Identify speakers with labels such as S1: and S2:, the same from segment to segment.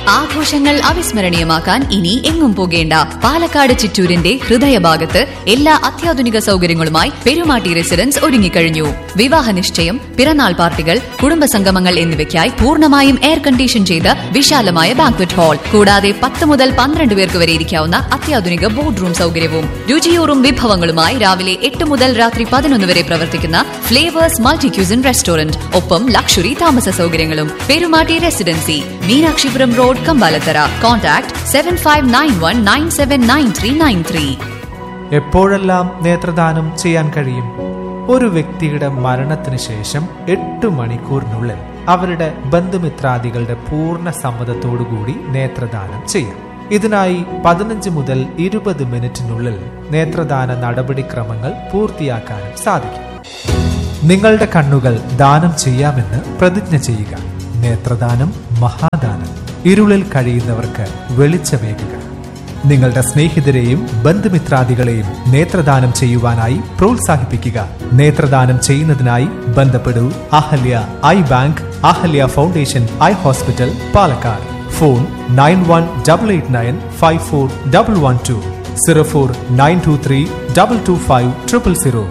S1: ആഘോഷങ്ങൾ അവിസ്മരണീയമാക്കാൻ ഇനി എങ്ങും പോകേണ്ട പാലക്കാട് ചിറ്റൂരിന്റെ ഹൃദയഭാഗത്ത് എല്ലാ അത്യാധുനിക സൗകര്യങ്ങളുമായി പെരുമാട്ടി റെസിഡൻസ് ഒരുങ്ങിക്കഴിഞ്ഞു വിവാഹ നിശ്ചയം പിറന്നാൾ പാർട്ടികൾ കുടുംബസംഗമങ്ങൾ എന്നിവയ്ക്കായി പൂർണ്ണമായും എയർ കണ്ടീഷൻ ചെയ്ത വിശാലമായ ബാങ്ക്വറ്റ് ഹാൾ കൂടാതെ പത്ത് മുതൽ പന്ത്രണ്ട് പേർക്ക് വരെ ഇരിക്കാവുന്ന അത്യാധുനിക ബോർഡ് റൂം സൗകര്യവും രുചിയൂറും വിഭവങ്ങളുമായി രാവിലെ എട്ട് മുതൽ രാത്രി പതിനൊന്ന് വരെ പ്രവർത്തിക്കുന്ന ഫ്ലേവേഴ്സ് മൾട്ടി ക്യൂസിൻ റെസ്റ്റോറന്റ് ഒപ്പം ലക്ഷറി താമസ സൗകര്യങ്ങളും Perumatty residency Meenakshipuram road Kambalathara contact seven five nine one nine seven nine three nine three
S2: എപ്പോഴെല്ലാം നേത്രദാനം ചെയ്യാൻ കഴിയും ഒരു വ്യക്തിയുടെ മരണത്തിന് ശേഷം എട്ട് മണിക്കൂറിനുള്ളിൽ അവരുടെ ബന്ധുമിത്രാദികളുടെ പൂർണ്ണ സമ്മതത്തോടുകൂടി നേത്രദാനം ചെയ്യാം ഇതിനായി പതിനഞ്ച് മുതൽ ഇരുപത് മിനിറ്റിനുള്ളിൽ നേത്രദാന നടപടിക്രമങ്ങൾ പൂർത്തിയാക്കാനും സാധിക്കും നിങ്ങളുടെ കണ്ണുകൾ ദാനം ചെയ്യാമെന്ന് പ്രതിജ്ഞ ചെയ്യുക നേത്രദാനം മഹാദാനം ഇരുളിൽ കഴിയുന്നവർക്ക് വെളിച്ചമേകുക നിങ്ങളുടെ സ്നേഹിതരെയും ബന്ധുമിത്രാദികളെയും നേത്രദാനം ചെയ്യുവാനായി പ്രോത്സാഹിപ്പിക്കുക നേത്രദാനം ചെയ്യുന്നതിനായി ബന്ധപ്പെടൂ Ahalya eye bank Ahalya foundation eye hospital Palakkad phone nine one double eight nine five four double one two zero four nine two three double two five triple zero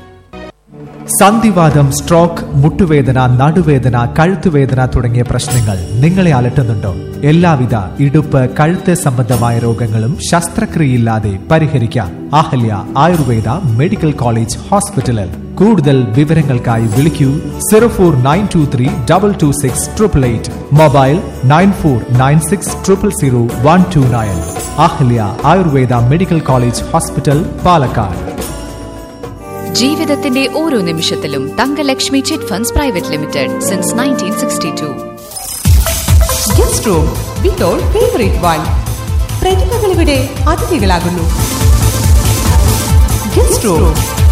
S2: സന്ധിവാദം സ്ട്രോക്ക് മുട്ടുവേദന നടുവേദന കഴുത്തുവേദന തുടങ്ങിയ പ്രശ്നങ്ങൾ നിങ്ങളെ അലട്ടുന്നുണ്ടോ എല്ലാവിധ ഇടുപ്പ് കഴുത്ത് സംബന്ധമായ രോഗങ്ങളും ശസ്ത്രക്രിയയില്ലാതെ പരിഹരിക്കാം അഹല്യ ആയുർവേദ മെഡിക്കൽ കോളേജ് ഹോസ്പിറ്റലിൽ കൂടുതൽ വിവരങ്ങൾക്കായി വിളിക്കൂ zero four nine two three double two six triple eight mobile nine four nine six triple zero one two nine Ahalya Ayurveda medical college hospital Palakkad
S1: ജീവിതത്തിന്റെ ഓരോ നിമിഷത്തിലും Thangalakshmi chit funds private limited since nineteen sixty two
S3: guest room with all favourite wine പ്രതിഭകൾ ഇവിടെ അതിഥികളാകുന്നു guest room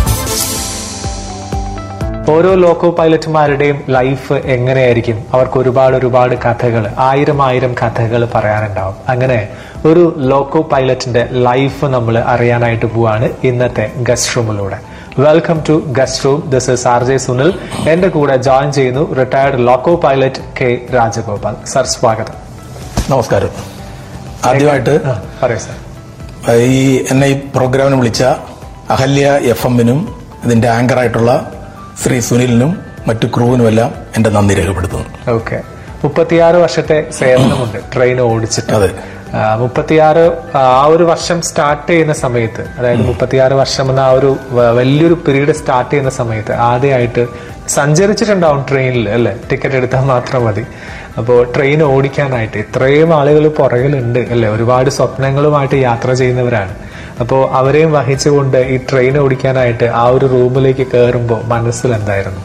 S2: ഓരോ loco പൈലറ്റുമാരുടെയും life എങ്ങനെയായിരിക്കും അവർക്ക് ഒരുപാട് ഒരുപാട് കഥകൾ ആയിരം ആയിരം കഥകൾ പറയാനുണ്ടാവും അങ്ങനെ ഒരു ലോക്കോ പൈലറ്റിന്റെ ലൈഫ് നമ്മൾ അറിയാനായിട്ട് പോവാണ് ഇന്നത്തെ ഗസ്റ്റ് റൂമിലൂടെ welcome to guest room this is R J Sunil എന്റെ കൂടെ ജോയിൻ ചെയ്യുന്നു retired loco pilot K Rajagopal sir സ്വാഗതം
S4: നമസ്കാരം ആദ്യമായിട്ട്
S2: ആ, പറയൂ സർ
S4: ഈ എന്നെ ഈ പ്രോഗ്രാമിന് വിളിച്ച അഹല്യ എഫ് എമ്മിനും ഇതിന്റെ ആങ്കറായിട്ടുള്ള ശ്രീ സുനിലിനും മറ്റു ക്രൂവിനുമെല്ലാം എന്റെ നന്ദി രേഖപ്പെടുത്തുന്നു
S2: ഓക്കെ മുപ്പത്തിയാറ് വർഷത്തെ സേവനമുണ്ട് ട്രെയിൻ ഓടിച്ചിട്ട്
S4: അതെ.
S2: ആ, മുപ്പത്തിയാറ് ആ ഒരു വർഷം സ്റ്റാർട്ട് ചെയ്യുന്ന സമയത്ത് അതായത് മുപ്പത്തിയാറ് വർഷം എന്ന ആ ഒരു വ- വലിയൊരു പീരീഡ് സ്റ്റാർട്ട് ചെയ്യുന്ന സമയത്ത് ആദ്യമായിട്ട് സഞ്ചരിച്ചിട്ടുണ്ടാവും ട്രെയിനിൽ അല്ലെ ടിക്കറ്റ് എടുത്താൽ മാത്രം മതി അപ്പോൾ ട്രെയിൻ ഓടിക്കാനായിട്ട് ഇത്രയും ആളുകൾ പുറകിലുണ്ട് അല്ലെ ഒരുപാട് സ്വപ്നങ്ങളുമായിട്ട് യാത്ര ചെയ്യുന്നവരാണ് അപ്പോൾ അവരെയും വഹിച്ചുകൊണ്ട് ഈ ട്രെയിൻ ഓടിക്കാനായിട്ട് ആ ഒരു റൂമിലേക്ക് കയറുമ്പോൾ മനസ്സിൽ എന്തായിരുന്നു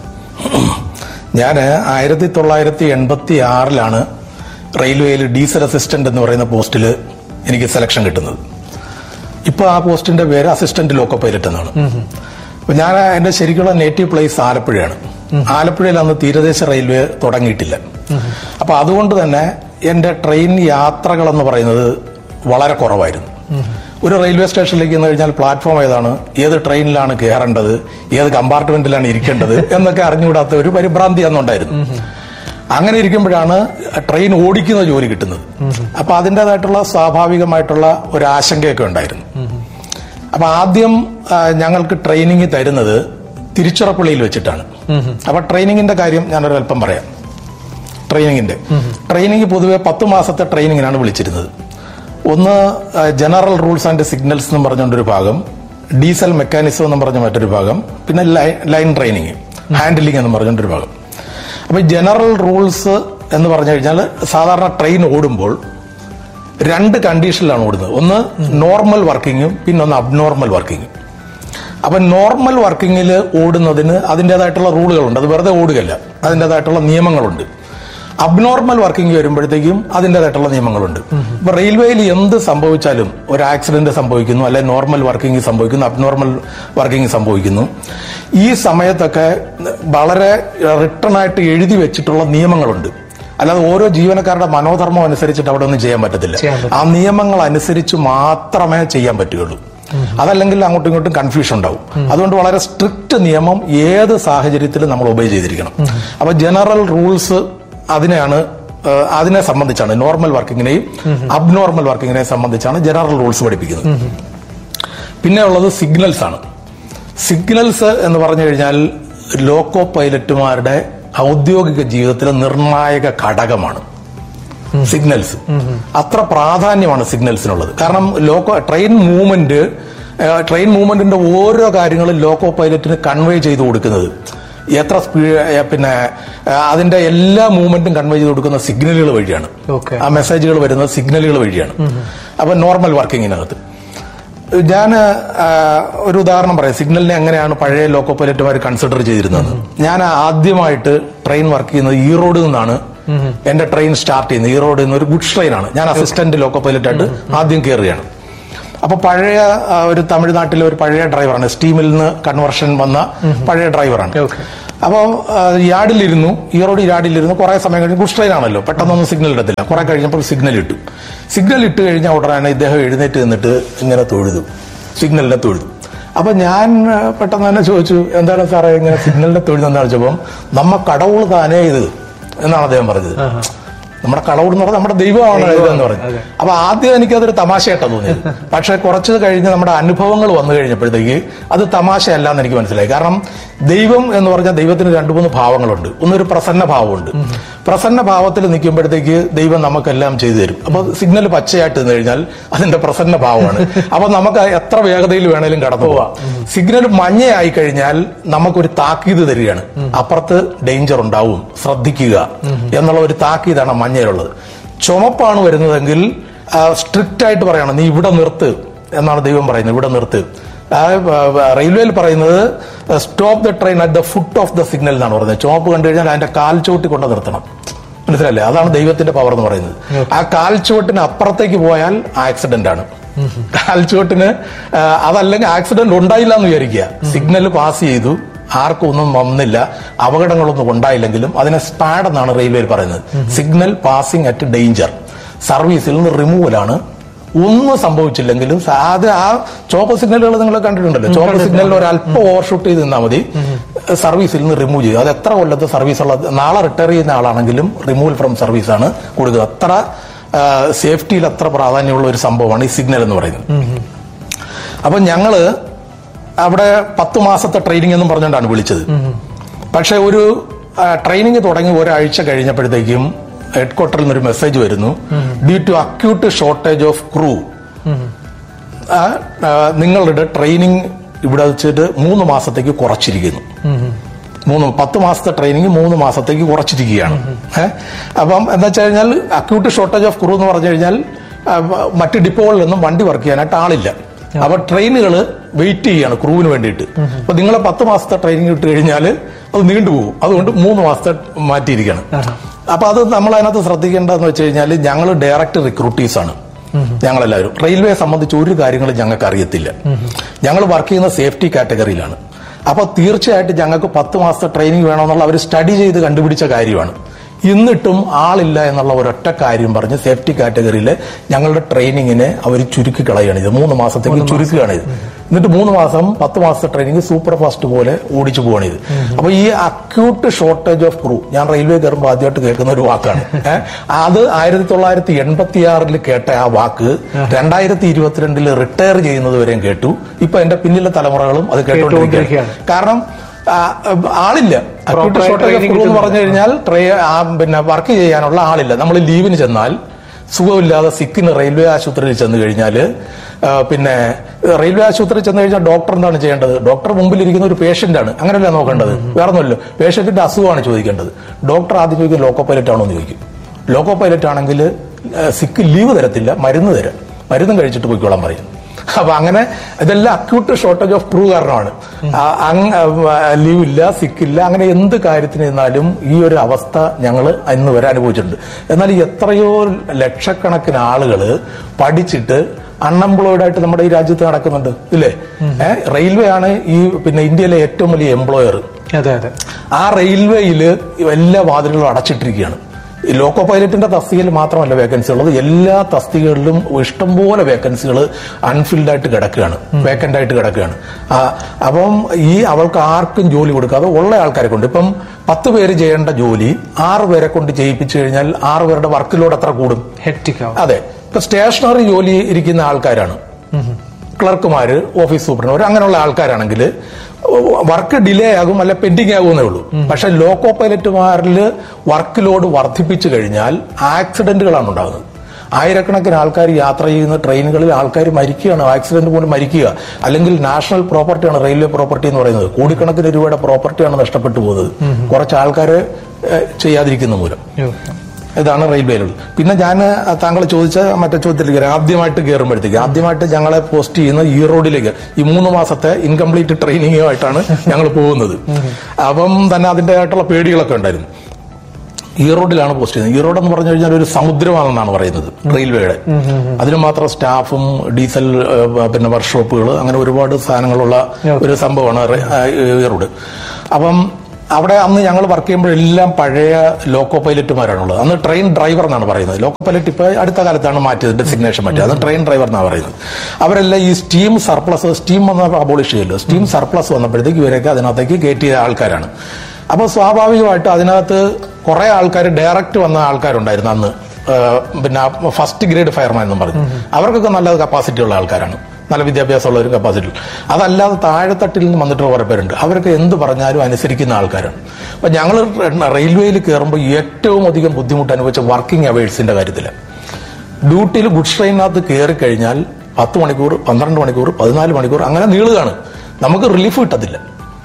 S4: ഞാൻ ആയിരത്തി തൊള്ളായിരത്തി എൺപത്തി ആറിലാണ് റെയിൽവേയിൽ ഡീസൽ അസിസ്റ്റന്റ് എന്ന് പറയുന്ന പോസ്റ്റിൽ എനിക്ക് സെലക്ഷൻ കിട്ടുന്നത് ഇപ്പൊ ആ പോസ്റ്റിന്റെ പേര് അസിസ്റ്റന്റ് ലോക്കോ പൈലറ്റ് എന്നാണ് അപ്പൊ ഞാൻ എന്റെ ശരിക്കുള്ള നേറ്റീവ് പ്ലേസ് ആലപ്പുഴയാണ് ആലപ്പുഴയിൽ അന്ന് തീരദേശ റെയിൽവേ തുടങ്ങിയിട്ടില്ല അപ്പൊ അതുകൊണ്ട് തന്നെ എന്റെ ട്രെയിൻ യാത്രകൾ എന്ന് പറയുന്നത് വളരെ കുറവായിരുന്നു ഒരു റെയിൽവേ സ്റ്റേഷനിലേക്ക് ചെന്ന് കഴിഞ്ഞാൽ പ്ലാറ്റ്ഫോം ഏതാണ് ഏത് ട്രെയിനിലാണ് കയറേണ്ടത് ഏത് കമ്പാർട്ട്മെന്റിലാണ് ഇരിക്കേണ്ടത് എന്നൊക്കെ അറിഞ്ഞുകൂടാത്ത ഒരു പരിഭ്രാന്തി അന്നുണ്ടായിരുന്നു അങ്ങനെ ഇരിക്കുമ്പോഴാണ് ട്രെയിൻ ഓടിക്കുന്ന ജോലി കിട്ടുന്നത് അപ്പൊ അതിൻ്റെതായിട്ടുള്ള സ്വാഭാവികമായിട്ടുള്ള ഒരു ആശങ്കയൊക്കെ ഉണ്ടായിരുന്നു അപ്പൊ ആദ്യം ആ, ഞങ്ങൾക്ക് ട്രെയിനിങ് തരുന്നത് തിരുച്ചിറപ്പള്ളിയിൽ വെച്ചിട്ടാണ് അപ്പൊ ട്രെയിനിങ്ങിന്റെ കാര്യം ഞാനൊരു അല്പം പറയാം ട്രെയിനിങ്ങിന്റെ ട്രെയിനിങ് പൊതുവെ പത്ത് മാസത്തെ ട്രെയിനിങ്ങിനാണ് വിളിച്ചിരുന്നത് ഒന്ന് ആ, ജനറൽ റൂൾസ് ആൻഡ് സിഗ്നൽസ് എന്ന് പറഞ്ഞുകൊണ്ടൊരു ഭാഗം ഡീസൽ മെക്കാനിസം എന്ന് പറഞ്ഞ മറ്റൊരു ഭാഗം പിന്നെ ലൈ- ലൈൻ ട്രെയിനിങ് ഹാൻഡിലിംഗ് എന്ന് പറഞ്ഞുകൊണ്ടൊരു ഭാഗം അപ്പൊ ഈ ജനറൽ റൂൾസ് എന്ന് പറഞ്ഞു കഴിഞ്ഞാൽ സാധാരണ ട്രെയിൻ ഓടുമ്പോൾ രണ്ട് കണ്ടീഷനിലാണ് ഓടുന്നത് ഒന്ന് നോർമൽ വർക്കിങ്ങും പിന്നെ ഒന്ന് അബ്നോർമൽ വർക്കിങ്ങും അപ്പൊ നോർമൽ വർക്കിങ്ങിൽ ഓടുന്നതിന് അതിൻ്റെതായിട്ടുള്ള റൂളുകളുണ്ട് അത് വെറുതെ ഓടുകയല്ല അതിൻ്റെതായിട്ടുള്ള നിയമങ്ങളുണ്ട് അബ്നോർമൽ വർക്കിംഗ് വരുമ്പോഴത്തേക്കും അതിൻ്റെതായിട്ടുള്ള നിയമങ്ങളുണ്ട് ഇപ്പൊ റെയിൽവേയിൽ എന്ത് സംഭവിച്ചാലും ഒരു ആക്സിഡന്റ് സംഭവിക്കുന്നു അല്ലെ നോർമൽ വർക്കിംഗ് സംഭവിക്കുന്നു അബ്നോർമൽ വർക്കിംഗ് സംഭവിക്കുന്നു ഈ സമയത്തൊക്കെ വളരെ റിട്ടേൺ ആയിട്ട് എഴുതി വെച്ചിട്ടുള്ള നിയമങ്ങളുണ്ട് അല്ലാതെ ഓരോ ജീവനക്കാരുടെ മനോധർമ്മം അനുസരിച്ചിട്ട് അവിടെ ഒന്നും ചെയ്യാൻ പറ്റത്തില്ല
S2: ചെയ്യാൻ പറ്റില്ല.
S4: ആ നിയമങ്ങൾ അനുസരിച്ച് മാത്രമേ ചെയ്യാൻ പറ്റുകയുള്ളൂ അതല്ലെങ്കിൽ അങ്ങോട്ടും ഇങ്ങോട്ടും കൺഫ്യൂഷൻ ഉണ്ടാവും അതുകൊണ്ട് വളരെ സ്ട്രിക്റ്റ് നിയമം ഏത് സാഹചര്യത്തിലും നമ്മൾ ഒബേ ചെയ്തിരിക്കണം അപ്പൊ ജനറൽ റൂൾസ് അതിനെയാണ് ഏഹ്, അതിനെ സംബന്ധിച്ചാണ് നോർമൽ വർക്കിങ്ങിനെയും അബ്നോർമൽ വർക്കിങ്ങിനെയും സംബന്ധിച്ചാണ് ജനറൽ റൂൾസ് പഠിപ്പിക്കുന്നത് പിന്നെ ഉള്ളത് സിഗ്നൽസ് ആണ് സിഗ്നൽസ് എന്ന് പറഞ്ഞു കഴിഞ്ഞാൽ ലോക്കോ പൈലറ്റുമാരുടെ ഔദ്യോഗിക ജീവിതത്തിലെ നിർണായക ഘടകമാണ് സിഗ്നൽസ് അത്ര പ്രാധാന്യമാണ് സിഗ്നൽസിനുള്ളത് കാരണം ലോക്കോ ട്രെയിൻ മൂവ്മെന്റ് ട്രെയിൻ മൂവ്മെന്റിന്റെ ഓരോ കാര്യങ്ങളും ലോക്കോ പൈലറ്റിന് കൺവേ ചെയ്ത് കൊടുക്കുന്നത് എത്ര സ്പീഡ് പിന്നെ ആ, അതിന്റെ എല്ലാ മൂവ്മെന്റും കൺവേ ചെയ്ത് കൊടുക്കുന്ന സിഗ്നലുകൾ വഴിയാണ്
S2: Okay.
S4: ആ മെസ്സേജുകൾ വരുന്നത് സിഗ്നലുകൾ വഴിയാണ് അപ്പൊ നോർമൽ വർക്കിങ്ങിനകത്ത് ഞാൻ ഒരു ഉദാഹരണം പറയാം സിഗ്നലിനെ എങ്ങനെയാണ് പഴയ ലോക്കോ പൈലറ്റുമാർ കൺസിഡർ ചെയ്തിരുന്നത് ഞാൻ ആദ്യമായിട്ട് ട്രെയിൻ വർക്ക് ചെയ്യുന്നത് ഈറോഡിൽ നിന്നാണ് എന്റെ ട്രെയിൻ സ്റ്റാർട്ട് ചെയ്യുന്നത് ഈറോഡിൽ നിന്ന് ഒരു ഗുഡ്സ് ട്രെയിനാണ് ഞാൻ അസിസ്റ്റന്റ് ലോക്കോ പൈലറ്റായിട്ട് ആദ്യം കയറുകയാണ് അപ്പൊ പഴയ ആ, ഒരു തമിഴ്നാട്ടിലെ ഒരു പഴയ ഡ്രൈവറാണ് സ്റ്റീമിൽ നിന്ന് കൺവർഷൻ വന്ന പഴയ ഡ്രൈവറാണ്
S2: Okay.
S4: അപ്പോൾ യാർഡിലിരുന്നു ഈറോഡ് യാർഡിലിരുന്നു കുറെ സമയം കഴിഞ്ഞ് ഗുഡ്സ് ട്രെയിൻ ആണല്ലോ പെട്ടെന്നൊന്നും സിഗ്നൽ ഇടത്തില്ല കുറെ കഴിഞ്ഞപ്പോൾ സിഗ്നൽ ഇട്ടു സിഗ്നൽ ഇട്ട് കഴിഞ്ഞ ഉടനെ ഇദ്ദേഹം എഴുന്നേറ്റ് നിന്നിട്ട് ഇങ്ങനെ തൊഴുതു സിഗ്നലിനെ തൊഴുതു അപ്പൊ ഞാൻ ആ, പെട്ടെന്ന് തന്നെ ചോദിച്ചു എന്താണ് സാറേ ഇങ്ങനെ സിഗ്നലിനെ തൊഴുതെന്ന് വെച്ചപ്പം നമ്മ കടവുൾ താനേ ഇത് എന്നാണ് അദ്ദേഹം പറഞ്ഞത് നമ്മുടെ കടവുൾ എന്ന് പറഞ്ഞാൽ നമ്മുടെ ദൈവമാണ് ഇതെന്ന് പറഞ്ഞു അപ്പൊ ആദ്യം എനിക്കതൊരു തമാശയായിട്ടാ തോന്നിയത് പക്ഷെ കുറച്ച് കഴിഞ്ഞ് നമ്മുടെ അനുഭവങ്ങൾ വന്നു കഴിഞ്ഞപ്പോഴത്തേക്ക് അത് തമാശയല്ല എന്ന് എനിക്ക് മനസ്സിലായി കാരണം ദൈവം എന്ന് പറഞ്ഞാൽ ദൈവത്തിന് രണ്ടു മൂന്ന് ഭാവങ്ങളുണ്ട് ഒന്നൊരു പ്രസന്ന ഭാവമുണ്ട് പ്രസന്ന ഭാവത്തിൽ നിൽക്കുമ്പോഴത്തേക്ക് ദൈവം നമുക്കെല്ലാം ചെയ്തു തരും അപ്പൊ സിഗ്നൽ പച്ചയായിട്ട് നിന്ന് കഴിഞ്ഞാൽ അതിന്റെ പ്രസന്ന ഭാവമാണ് അപ്പൊ നമുക്ക് എത്ര വേഗതയിൽ വേണേലും കടന്നു പോവാം സിഗ്നൽ മഞ്ഞയായി കഴിഞ്ഞാൽ നമുക്കൊരു താക്കീത് തരികയാണ് അപ്പുറത്ത് ഡേഞ്ചർ ഉണ്ടാവും ശ്രദ്ധിക്കുക എന്നുള്ള ഒരു താക്കീതാണ് മഞ്ഞയിലുള്ളത് ചുമപ്പാണ് വരുന്നതെങ്കിൽ സ്ട്രിക്റ്റ് ആയിട്ട് പറയണം നീ ഇവിടെ നിർത്ത് എന്നാണ് ദൈവം പറയുന്നത് ഇവിടെ നിർത്ത് ആ, ആ, റെയിൽവേയിൽ പറയുന്നത് stop the train at the foot of the signal എന്നാണ് പറയുന്നത് ചുവപ്പ് കണ്ടു കഴിഞ്ഞാൽ അതിന്റെ കാൽ ചവിട്ടി കൊണ്ട് നിർത്തണം മനസ്സിലല്ലേ അതാണ് ദൈവത്തിന്റെ പവർ എന്ന് പറയുന്നത് ആ കാൽ ചുവട്ടിന് അപ്പുറത്തേക്ക് പോയാൽ ആക്സിഡന്റ് ആണ് കാൽ ചുവട്ടിന് ആ, അതല്ലെങ്കിൽ ആക്സിഡന്റ് ഉണ്ടായില്ല എന്ന് വിചാരിക്കുക സിഗ്നൽ പാസ് ചെയ്തു ആർക്കും ഒന്നും വന്നില്ല അപകടങ്ങളൊന്നും ഉണ്ടായില്ലെങ്കിലും അതിനെ സ്പാഡ് എന്നാണ് റെയിൽവേയിൽ പറയുന്നത് സിഗ്നൽ പാസിംഗ് അറ്റ് ഡേഞ്ചർ സർവീസിൽ നിന്ന് റിമൂവലാണ് ഒന്നും സംഭവിച്ചില്ലെങ്കിലും സ- അത് ആ ചോപ്പ് സിഗ്നലുകൾ നിങ്ങൾ കണ്ടിട്ടുണ്ടല്ലോ ചോപ്പ് സിഗ്നലിൽ ഒരു അല്പം ഓവർഷൂട്ട് ചെയ്ത് നിന്നാൽ മതി സർവീസിൽ നിന്ന് റിമൂവ് ചെയ്യും അത് എത്ര കൊല്ലത്തെ സർവീസ് ഉള്ള നാളെ റിട്ടയർ ചെയ്യുന്ന ആളാണെങ്കിലും റിമൂവൽ ഫ്രം സർവീസ് ആണ് കൊടുക്കുക അത്ര സേഫ്റ്റിയിൽ അത്ര പ്രാധാന്യമുള്ള ഒരു സംഭവമാണ് ഈ സിഗ്നൽ എന്ന് പറയുന്നത് അപ്പൊ ഞങ്ങള് അവിടെ പത്ത് മാസത്തെ ട്രെയിനിങ് എന്നും പറഞ്ഞുകൊണ്ടാണ് വിളിച്ചത് പക്ഷെ ഒരു ട്രെയിനിങ് തുടങ്ങി ഒരാഴ്ച കഴിഞ്ഞപ്പോഴത്തേക്കും ഹെഡ് ക്വാർട്ടറിൽ നിന്ന് ഒരു മെസ്സേജ് വരുന്നു due to acute shortage of crew നിങ്ങളുടെ ട്രെയിനിങ് ഇവിടെ വെച്ചിട്ട് മൂന്ന് മാസത്തേക്ക് കുറച്ചിരിക്കുന്നു മൂന്ന് പത്ത് മാസത്തെ ട്രെയിനിങ് മൂന്ന് മാസത്തേക്ക് കുറച്ചിരിക്കുകയാണ് ഏഹ് അപ്പം എന്താ വെച്ച് കഴിഞ്ഞാൽ അക്യൂട്ട് ഷോർട്ടേജ് ഓഫ് ക്രൂ എന്ന് പറഞ്ഞു കഴിഞ്ഞാൽ ആ, മറ്റ് ഡിപ്പോകളിലൊന്നും വണ്ടി വർക്ക് ചെയ്യാനായിട്ട് ആളില്ല അപ്പൊ ട്രെയിനുകൾ വെയിറ്റ് ചെയ്യാണ് ക്രൂവിന് വേണ്ടിയിട്ട് അപ്പൊ നിങ്ങളെ പത്ത് മാസത്തെ ട്രെയിനിങ് ഇട്ട് കഴിഞ്ഞാൽ അത് നീണ്ടുപോകും അതുകൊണ്ട് മൂന്ന് മാസത്തെ മാറ്റിയിരിക്കുകയാണ് അപ്പൊ അത് നമ്മൾ അതിനകത്ത് ശ്രദ്ധിക്കേണ്ടതെന്ന് വെച്ച് കഴിഞ്ഞാൽ ഞങ്ങൾ ഡയറക്റ്റ് റിക്രൂട്ടീസ് ആണ് ഞങ്ങളെല്ലാവരും റെയിൽവേയെ സംബന്ധിച്ച് ഒരു കാര്യങ്ങളും ഞങ്ങൾക്ക് അറിയത്തില്ല ഞങ്ങൾ വർക്ക് ചെയ്യുന്ന സേഫ്റ്റി കാറ്റഗറിയിലാണ് അപ്പൊ തീർച്ചയായിട്ടും ഞങ്ങൾക്ക് പത്ത് മാസത്തെ ട്രെയിനിങ് വേണമെന്നുള്ള അവർ സ്റ്റഡി ചെയ്ത് കണ്ടുപിടിച്ച കാര്യമാണ് എന്നിട്ടും ആളില്ല എന്നുള്ള ഒരൊറ്റ കാര്യം പറഞ്ഞ് സേഫ്റ്റി കാറ്റഗറിയിൽ ഞങ്ങളുടെ ട്രെയിനിങ്ങിനെ അവർ ചുരുക്കി കളയാണ് ഇത് മൂന്ന് മാസത്തേക്ക് ചുരുക്കുകയാണ് ഇത് എന്നിട്ട് മൂന്ന് മാസം പത്ത് മാസത്തെ ട്രെയിനിങ് സൂപ്പർ ഫാസ്റ്റ് പോലെ ഓടിച്ചു പോവാണ് ഇത് അപ്പൊ ഈ അക്യൂട്ട് ഷോർട്ടേജ് ഓഫ് ക്രൂ ഞാൻ റെയിൽവേ കയറുമ്പോൾ ആദ്യമായിട്ട് കേൾക്കുന്ന ഒരു വാക്കാണ് ഏ? അത് ആയിരത്തി തൊള്ളായിരത്തി എൺപത്തി ആറിൽ കേട്ട ആ വാക്ക് രണ്ടായിരത്തി ഇരുപത്തിരണ്ടിൽ റിട്ടയർ ചെയ്യുന്നത് വരെയും കേട്ടു ഇപ്പൊ എന്റെ പിന്നിലെ തലമുറകളും അത് കേട്ടുകൊണ്ടിരിക്കുകയാണ് കാരണം ആ, ആളില്ല acute
S2: Proper
S4: shortage of
S2: training
S4: crew എന്ന് പറഞ്ഞു കഴിഞ്ഞാൽ ട്രെ- ആ, പിന്നെ വർക്ക് ചെയ്യാനുള്ള ആളില്ല നമ്മൾ ലീവിന് ചെന്നാൽ സുഖമില്ലാതെ സിക്കിന് റെയിൽവേ ആശുപത്രിയിൽ ചെന്ന് കഴിഞ്ഞാൽ പിന്നെ റെയിൽവേ ആശുപത്രിയിൽ ചെന്ന് കഴിഞ്ഞാൽ ഡോക്ടർ എന്താണ് ചെയ്യേണ്ടത് ഡോക്ടർ മുമ്പിൽ ഇരിക്കുന്ന ഒരു പേഷ്യന്റ് ആണ് അങ്ങനെയല്ല നോക്കേണ്ടത് വേറെ ഒന്നുമല്ലോ പേഷ്യന്റിന്റെ അസുഖമാണ് ചോദിക്കേണ്ടത് ഡോക്ടർ ആദ്യം ചോദിക്കും ലോക്കോ പൈലറ്റ് ആണോ എന്ന് ചോദിക്കും ലോക്കോ പൈലറ്റ് ആണെങ്കിൽ സിക്ക് ലീവ് തരത്തില്ല മരുന്ന് തരാം മരുന്നും കഴിച്ചിട്ട് പോയിക്കോളാൻ പറയും അപ്പൊ അങ്ങനെ ഇതെല്ലാം അക്യൂട്ട് ഷോർട്ടേജ് ഓഫ് ക്രൂ കാരണമാണ് ലീവ് ഇല്ല സിക്കില്ല അങ്ങനെ എന്ത് കാര്യത്തിന് ഇരുന്നാലും ഈ ഒരു അവസ്ഥ ഞങ്ങൾ ഇന്ന് വരെ അനുഭവിച്ചിട്ടുണ്ട് എന്നാൽ ഈ എത്രയോ ലക്ഷക്കണക്കിന് ആളുകൾ പഠിച്ചിട്ട് അൺഎംപ്ലോയിഡ് ആയിട്ട് നമ്മുടെ ഈ രാജ്യത്ത് നടക്കുന്നുണ്ട് ഇല്ലേ ഏഹ് റെയിൽവേ ആണ് ഈ പിന്നെ ഇന്ത്യയിലെ ഏറ്റവും വലിയ എംപ്ലോയർ
S2: അതെ അതെ
S4: ആ റെയിൽവേയിൽ എല്ലാ വാതിലുകളും അടച്ചിട്ടിരിക്കുകയാണ് ഈ ലോക്കോ പൈലറ്റിന്റെ തസ്തികയിൽ മാത്രമല്ല വേക്കൻസി ഉള്ളത് എല്ലാ തസ്തികകളിലും ഇഷ്ടംപോലെ വേക്കൻസികൾ അൺഫിൽഡ് ആയിട്ട് കിടക്കുകയാണ് വേക്കന്റ് ആയിട്ട് കിടക്കുകയാണ് ആ, അപ്പം ഈ അവൾക്ക് ആർക്കും ജോലി കൊടുക്കാതെ ഉള്ള ആൾക്കാരെ കൊണ്ട് ഇപ്പം പത്ത് പേര് ചെയ്യേണ്ട ജോലി ആറ് പേരെ കൊണ്ട് ചെയ്യിപ്പിച്ചു കഴിഞ്ഞാൽ ആറ് പേരുടെ വർക്കിലോട് എത്ര കൂടും
S2: ഹെക്ടിക് ആവും
S4: അതെ ഇപ്പൊ സ്റ്റേഷനറി ജോലി ഇരിക്കുന്ന ആൾക്കാരാണ് ക്ലർക്കുമാര് ഓഫീസ് സൂപ്രണ്ടർ അങ്ങനെയുള്ള ആൾക്കാരാണെങ്കിൽ വർക്ക് ഡിലേ ആകും അല്ല പെൻഡിങ് ആകുമെന്നേ ഉള്ളൂ പക്ഷെ ലോക്കോ പൈലറ്റുമാരിൽ വർക്ക് ലോഡ് വർദ്ധിപ്പിച്ചു കഴിഞ്ഞാൽ ആക്സിഡന്റുകളാണ് ഉണ്ടാകുന്നത് ആയിരക്കണക്കിന് ആൾക്കാർ യാത്ര ചെയ്യുന്ന ട്രെയിനുകളിൽ ആൾക്കാർ മരിക്കുകയാണ് ആക്സിഡന്റ് മൂലം മരിക്കുക അല്ലെങ്കിൽ നാഷണൽ പ്രോപ്പർട്ടിയാണ് റെയിൽവേ പ്രോപ്പർട്ടി എന്ന് പറയുന്നത് കോടിക്കണക്കിന് രൂപയുടെ പ്രോപ്പർട്ടിയാണ് നഷ്ടപ്പെട്ടു പോകുന്നത് കുറച്ച് ആൾക്കാർ ചെയ്യാതിരിക്കുന്ന മൂലം ഇതാണ് റെയിൽവേയിൽ പിന്നെ ഞാൻ താങ്കൾ ചോദിച്ച മറ്റേ ചോദ്യത്തിലേക്ക് വരാം. ആദ്യമായിട്ട് കയറുമ്പോഴത്തേക്ക് ആദ്യമായിട്ട് ഞങ്ങളെ പോസ്റ്റ് ചെയ്യുന്ന ഈ റോഡിലേക്ക് ഈ മൂന്ന് മാസത്തെ ഇൻകംപ്ലീറ്റ് ട്രെയിനിങ്ങുമായിട്ടാണ് ഞങ്ങൾ പോകുന്നത് അപ്പം തന്നെ അതിൻ്റെതായിട്ടുള്ള പേടികളൊക്കെ ഉണ്ടായിരുന്നു ഈ റോഡിലാണ് പോസ്റ്റ് ചെയ്യുന്നത് ഈ റോഡ് എന്ന് പറഞ്ഞു കഴിഞ്ഞാൽ ഒരു സമുദ്രമാണെന്നാണ് പറയുന്നത് റെയിൽവേയുടെ അതിന് മാത്രം സ്റ്റാഫും ഡീസൽ ഏഹ്, പിന്നെ വർക്ക്ഷോപ്പുകൾ അങ്ങനെ ഒരുപാട് സാധനങ്ങളുള്ള ഒരു സംഭവമാണ് റെ- ആ, ഈ റോഡ് അപ്പം അവിടെ അന്ന് ഞങ്ങൾ വർക്ക് ചെയ്യുമ്പോഴെല്ലാം പഴയ ലോക്കോ പൈലറ്റുമാരാണുള്ളത് അന്ന് ട്രെയിൻ ഡ്രൈവർ എന്നാണ് പറയുന്നത് ലോക്കോ പൈലറ്റ് ഇപ്പൊ അടുത്ത കാലത്താണ് മാറ്റിയത് ഡെസിഗ്നേഷൻ മാറ്റിയത് അന്ന് ട്രെയിൻ ഡ്രൈവർ എന്നാണ് പറയുന്നത് അവരെല്ലാം ഈ സ്റ്റീം സർപ്ലസ് സ്റ്റീം വന്ന അബോളിഷ് ചെയ്യല്ലോ സ്റ്റീം സർപ്ലസ് വന്നപ്പോഴത്തേക്ക് ഇവരൊക്കെ അതിനകത്തേക്ക് കയറ്റിയ ആൾക്കാരാണ് അപ്പോൾ സ്വാഭാവികമായിട്ട് അതിനകത്ത് കുറെ ആൾക്കാർ ഡയറക്റ്റ് വന്ന ആൾക്കാരുണ്ടായിരുന്നു അന്ന് ഏഹ് പിന്നെ ഫസ്റ്റ് ഗ്രേഡ് ഫയർമാൻ എന്നും പറഞ്ഞു അവർക്കൊക്കെ നല്ല കപ്പാസിറ്റി ഉള്ള ആൾക്കാരാണ് നല്ല വിദ്യാഭ്യാസമുള്ള ഒരു കപ്പാസിറ്റി അതല്ലാതെ താഴെത്തട്ടിൽ നിന്ന് വന്നിട്ട് കുറെ പേരുണ്ട് അവരൊക്കെ എന്ത് പറഞ്ഞാലും അനുസരിക്കുന്ന ആൾക്കാരാണ് അപ്പൊ ഞങ്ങൾ റെയിൽവേയിൽ കയറുമ്പോൾ ഏറ്റവും അധികം ബുദ്ധിമുട്ട് അനുഭവിച്ച വർക്കിംഗ് അവേഴ്സിന്റെ കാര്യത്തില് ഡ്യൂട്ടിയിൽ ഗുഡ്സ് ട്രെയിനകത്ത് കയറി കഴിഞ്ഞാൽ പത്ത് മണിക്കൂർ പന്ത്രണ്ട് മണിക്കൂർ പതിനാല് മണിക്കൂർ അങ്ങനെ നീളുകയാണ് നമുക്ക് റിലീഫ് കിട്ടത്തില്ല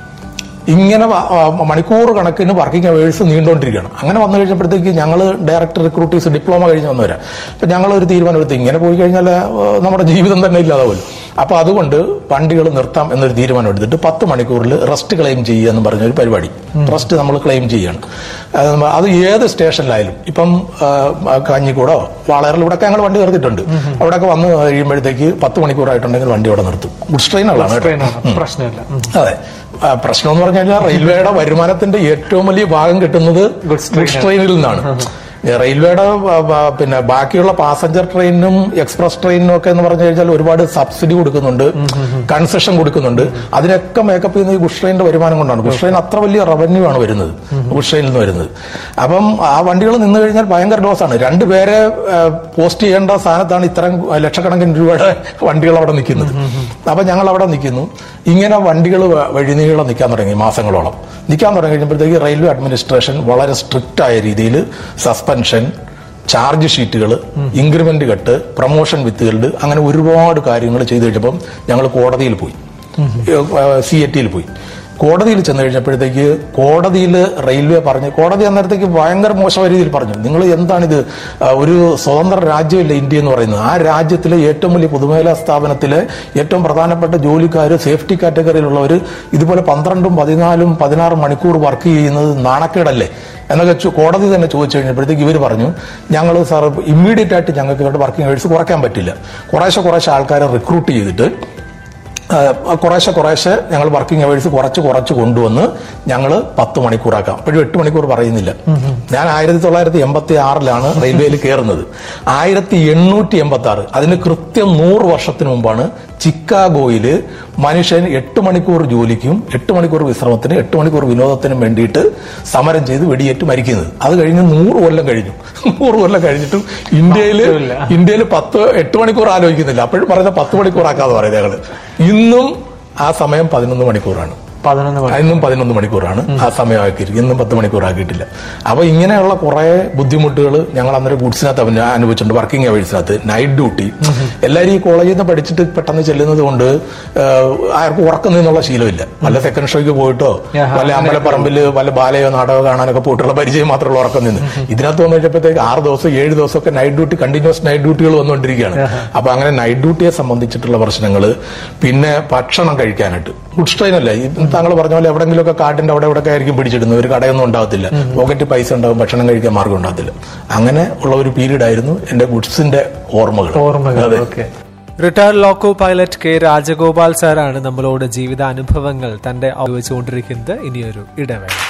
S4: ഇങ്ങനെ വ- ആ, മണിക്കൂർ കണക്കിന് വർക്കിംഗ് അവേഴ്സ് നീണ്ടുകൊണ്ടിരിക്കുകയാണ് അങ്ങനെ വന്നു കഴിഞ്ഞപ്പോഴത്തേക്ക് ഞങ്ങൾ ഡയറക്ടർ റിക്രൂട്ടീസ് ഡിപ്ലോമ കഴിഞ്ഞ് വന്നവരാ അപ്പൊ ഞങ്ങൾ ഒരു തീരുമാനം എടുത്ത് ഇങ്ങനെ പോയി കഴിഞ്ഞാൽ ആ, നമ്മുടെ ജീവിതം തന്നെ ഇല്ലാതാവുമല്ലോ അപ്പൊ അതുകൊണ്ട് വണ്ടികൾ നിർത്താം എന്നൊരു തീരുമാനം എടുത്തിട്ട് പത്ത് മണിക്കൂറിൽ റെസ്റ്റ് ക്ലെയിം ചെയ്യുക എന്ന് പറഞ്ഞ ഒരു പരിപാടി റെസ്റ്റ് നമ്മൾ ക്ലെയിം ചെയ്യണം അത് നമ്മ- അത് ഏത് സ്റ്റേഷനിലായാലും ഇപ്പം ആ, കഞ്ഞിക്കൂടോ വാളയറിൽ ഇവിടെയൊക്കെ ഞങ്ങൾ വണ്ടി നിർത്തിയിട്ടുണ്ട് അവിടെയൊക്കെ വന്ന് കഴിയുമ്പോഴത്തേക്ക് പത്ത് മണിക്കൂറായിട്ടുണ്ടെങ്കിൽ വണ്ടി അവിടെ നിർത്തും ഗുഡ്സ് ട്രെയിനുകളാണ് കേട്ടോ.
S2: ട്രെയിനാണ് പ്രശ്നമില്ല ഉം.
S4: അതെ ആ, പ്രശ്നം എന്ന് പറഞ്ഞു കഴിഞ്ഞാൽ റെയിൽവേയുടെ വരുമാനത്തിന്റെ ഏറ്റവും വലിയ ഭാഗം കിട്ടുന്നത്
S2: Goods train.
S4: ഗുഡ്സ് ട്രെയിനിൽ നിന്നാണ് ഈ റെയിൽവേയുടെ ബ- ബ- പിന്നെ ബാക്കിയുള്ള പാസഞ്ചർ ട്രെയിനിനും എക്സ്പ്രസ് ട്രെയിനിനും ഒക്കെ എന്ന് പറഞ്ഞു കഴിഞ്ഞാൽ ഒരുപാട് സബ്സിഡി കൊടുക്കുന്നുണ്ട് കൺസെഷൻ കൊടുക്കുന്നുണ്ട് അതിനൊക്കെ മേക്കപ്പ് ചെയ്യുന്നത് ഈ ഗുഡ്സ് ട്രെയിനിന്റെ വരുമാനം കൊണ്ടാണ് ഗുഡ്സ് ട്രെയിൻ അത്ര വലിയ റവന്യൂ ആണ് വരുന്നത് ഗുഡ്സ് ട്രെയിനിൽ നിന്ന് വരുന്നത് അപ്പം ആ വണ്ടികൾ നിന്ന് കഴിഞ്ഞാൽ ഭയങ്കര ലോസാണ് രണ്ടുപേരെ പോസ്റ്റ് ചെയ്യേണ്ട സ്ഥാനത്താണ് ഇത്തരം ലക്ഷക്കണക്കിന് രൂപയുടെ വണ്ടികൾ അവിടെ നിൽക്കുന്നത് അപ്പൊ ഞങ്ങൾ അവിടെ നിൽക്കുന്നു ഇങ്ങനെ വണ്ടികൾ വഴിനീളം നിൽക്കാൻ തുടങ്ങി മാസങ്ങളോളം നിൽക്കാൻ തുടങ്ങി കഴിഞ്ഞപ്പോഴത്തേക്ക് റെയിൽവേ അഡ്മിനിസ്ട്രേഷൻ വളരെ സ്ട്രിക്റ്റ് ആയ രീതിയിൽ സസ്പെൻഷൻ ചാർജ് ഷീറ്റുകൾ ഇൻക്രിമെന്റ് കട്ട് പ്രൊമോഷൻ വിത്തുകളുടെ അങ്ങനെ ഒരുപാട് കാര്യങ്ങൾ ചെയ്തു കഴിഞ്ഞപ്പം ഞങ്ങൾ കോടതിയിൽ പോയി സി എ ടിയിൽ പോയി കോടതിയിൽ ചെന്ന് കഴിഞ്ഞപ്പോഴത്തേക്ക് കോടതിയിൽ റെയിൽവേ പറഞ്ഞു കോടതി അന്നേരത്തേക്ക് ഭയങ്കര മോശമായ രീതിയിൽ പറഞ്ഞു നിങ്ങൾ എന്താണിത് ആ, ഒരു സ്വതന്ത്ര രാജ്യമല്ല ഇന്ത്യ എന്ന് പറയുന്നത് ആ രാജ്യത്തിലെ ഏറ്റവും വലിയ പൊതുമേഖലാ സ്ഥാപനത്തിലെ ഏറ്റവും പ്രധാനപ്പെട്ട ജോലിക്കാർ സേഫ്റ്റി കാറ്റഗറിയിലുള്ളവർ ഇതുപോലെ പന്ത്രണ്ടും പതിനാലും പതിനാറും മണിക്കൂർ വർക്ക് ചെയ്യുന്നത് നാണക്കേടല്ലേ എന്നൊക്കെ ചോ- കോടതി തന്നെ ചോദിച്ചു കഴിഞ്ഞപ്പോഴത്തേക്ക് ഇവർ പറഞ്ഞു ഞങ്ങൾ സാർ ഇമ്മീഡിയറ്റ് ആയിട്ട് ഞങ്ങൾക്ക് ഇവിടെ വർക്കിംഗ് അവേഴ്സ് കുറയ്ക്കാൻ പറ്റില്ല കുറേശ്ശെ കുറേശ്ശെ ആൾക്കാരെ റിക്രൂട്ട് ചെയ്തിട്ട് ആ, കുറേശ്ശെ കുറേശ്ശെ ഞങ്ങൾ വർക്കിംഗ് അവേഴ്സ് കുറച്ച് കുറച്ച് കൊണ്ടുവന്ന് ഞങ്ങൾ പത്ത് മണിക്കൂറാക്കാം അപ്പോഴും എട്ട് മണിക്കൂർ പറയുന്നില്ല ഞാൻ ആയിരത്തി തൊള്ളായിരത്തി എൺപത്തി ആറിലാണ് റെയിൽവേയിൽ കയറുന്നത് ആയിരത്തി എണ്ണൂറ്റി എൺപത്തി ആറ് അതിന് കൃത്യം നൂറ് വർഷത്തിന് മുമ്പാണ് ചിക്കാഗോയില് മനുഷ്യൻ എട്ട് മണിക്കൂർ ജോലിക്കും എട്ട് മണിക്കൂർ വിശ്രമത്തിന് എട്ട് മണിക്കൂർ വിനോദത്തിനും വേണ്ടിയിട്ട് സമരം ചെയ്ത് വെടിയേറ്റ് മരിക്കുന്നത് അത് കഴിഞ്ഞ് നൂറ് കൊല്ലം കഴിഞ്ഞു നൂറ് കൊല്ലം കഴിഞ്ഞിട്ടും ഇന്ത്യയിൽ
S2: മാറ്റമില്ല.
S4: ഇന്ത്യയിൽ പത്ത് എട്ട് മണിക്കൂർ ആലോചിക്കുന്നില്ല അപ്പോഴും പറയുന്നത് പത്ത് മണിക്കൂറാക്കാതെ പറയുന്നത് ഞങ്ങള് ഇന്നും ആ സമയം പതിനൊന്ന് മണിക്കൂറാണ്
S2: പതിനൊന്ന് മണി
S4: ഇന്നും പതിനൊന്ന് മണിക്കൂറാണ് ആ സമയമാക്കിയിരിക്കും ഇന്നും പത്ത് മണിക്കൂറാക്കിയിട്ടില്ല അപ്പൊ ഇങ്ങനെയുള്ള കുറെ ബുദ്ധിമുട്ടുകൾ ഞങ്ങൾ അന്നേരം ഗുഡ്സിനകത്ത് അവന് അനുഭവിച്ചിട്ടുണ്ട് വർക്കിംഗ് അവേഴ്സിനകത്ത് നൈറ്റ് ഡ്യൂട്ടി എല്ലാവരും ഈ കോളേജിൽ നിന്ന് പഠിച്ചിട്ട് പെട്ടെന്ന് ചെല്ലുന്നത് കൊണ്ട് ആഹ്, ആർക്കും ഉറക്കം നിന്നുള്ള ശീലമില്ല വല്ല സെക്കൻഡ് ഷോയ്ക്ക് പോയിട്ടോ
S2: ആഹാ,
S4: വല്ല അമ്പലപ്പറമ്പിൽ വല്ല ബാലയോ നാടകമോ കാണാനൊക്കെ പോയിട്ടുള്ള പരിചയം മാത്രമുള്ള ഉറക്കം നിന്ന് ഇതിനകത്ത് വന്നു കഴിഞ്ഞപ്പോഴത്തേക്ക് ആറ് ദിവസം ഏഴ് ദിവസമൊക്കെ നൈറ്റ് ഡ്യൂട്ടി കണ്ടിന്യൂസ് നൈറ്റ് ഡ്യൂട്ടികൾ വന്നുകൊണ്ടിരിക്കുകയാണ് അപ്പൊ അങ്ങനെ നൈറ്റ് ഡ്യൂട്ടിയെ സംബന്ധിച്ചിട്ടുള്ള പ്രശ്നങ്ങൾ പിന്നെ ഭക്ഷണം കഴിക്കാനായിട്ട് ഗുഡ്സ് ട്രെയിൻ അല്ലേ ഈ താങ്കൾ പറഞ്ഞ പോലെ എവിടെങ്കിലുമൊക്കെ കാട്ടിന്റെ അവിടെ ഇവിടെ ആയിരിക്കും പിടിച്ചിടുന്നത് ഒരു കടയൊന്നും ഉണ്ടാവത്തില്ല പോക്കറ്റ് പൈസ ഉണ്ടാവും ഭക്ഷണം കഴിക്കാൻ മാർഗം ഉണ്ടാകത്തില്ല അങ്ങനെ ഉള്ള ഒരു പീരീഡ് ആയിരുന്നു എന്റെ ഗുഡ്സിന്റെ ഓർമ്മകൾ
S2: ഓർമ്മകൾ
S4: അതെ.
S2: Okay retired loco pilot K Rajagopal സാറാണ് നമ്മളോട് ജീവിതാനുഭവങ്ങൾ തന്റെ വെച്ചുകൊണ്ടിരിക്കുന്നത് ഇനിയൊരു ഇടവേള